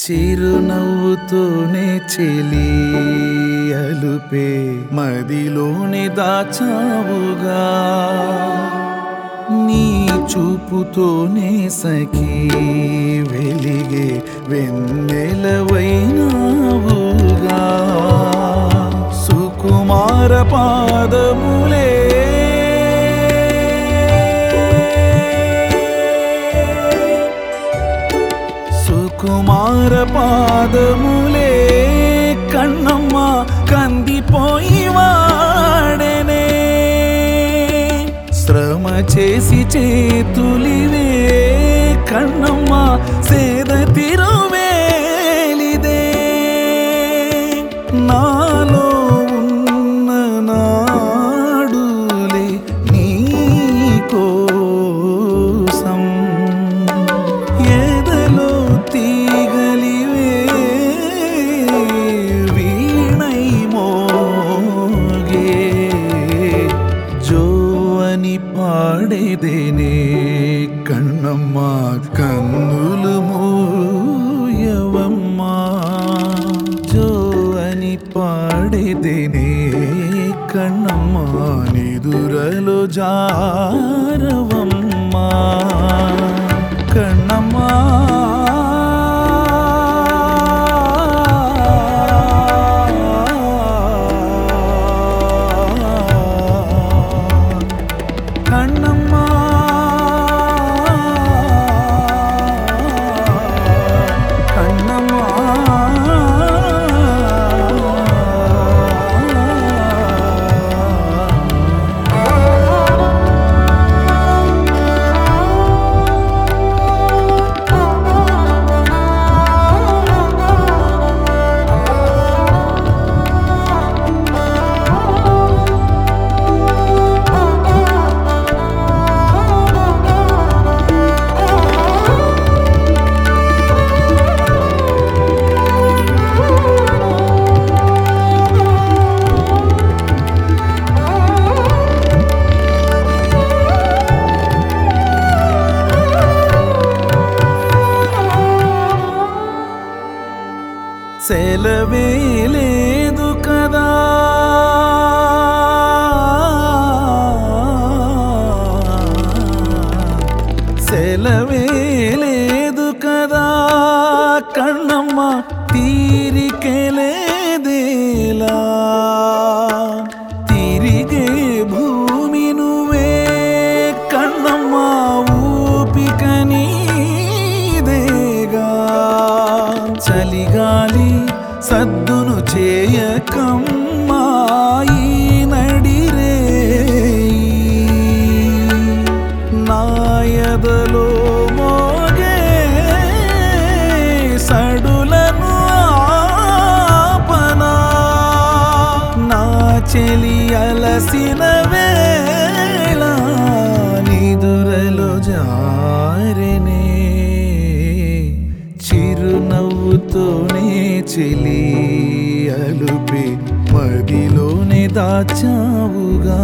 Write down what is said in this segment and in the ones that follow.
చిరునవ్వుతోనే చెలి అలుపే మదిలోనే దాచావుగా నీ చూపుతోనే సఖీ వెలిగే వెన్నెలవైనావుగా సుకుమార పాదములే సుకుమార పాదములే కన్నమ్మ కందిపోయి వాడనే శ్రమ చేసి చేతులివే కన్నమ్మ సేద తిరువేలిదే నాలో ఉన్న నాడులే నీ కోసం ఎదలో తీగలివే వీణై మోగే జో అని పాడేదేనే కన్నమ్మ కన్నులు మూయవమ్మా జో అని పాడేదేనే కన్నమ్మ నిదురలో జారవమ్మా కన్నమ్మా కన్నమ్మా కన్నమ్మా సెలవే లేదు కదా సెలవే లేదు కదా కన్నమ్మ తీరికెలేదేలా తిరిగే భూమి నువ్వే కన్నమ్మ ఊపిక నీదేగా చలిగాలి సద్దును చేయకమ్మాయి నడిరే నాయదలో మోగే సడులను ఆపనా నా చెలి అలసిన వేళ నిదురలో జారెనే చిరునవ్వుతోనే చెలి అలుపే మదిలోనే దాచావుగా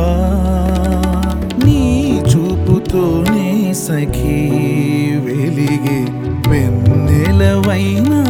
నీ చూపుతోనే సఖీ వెలిగే వెన్నెలవైనా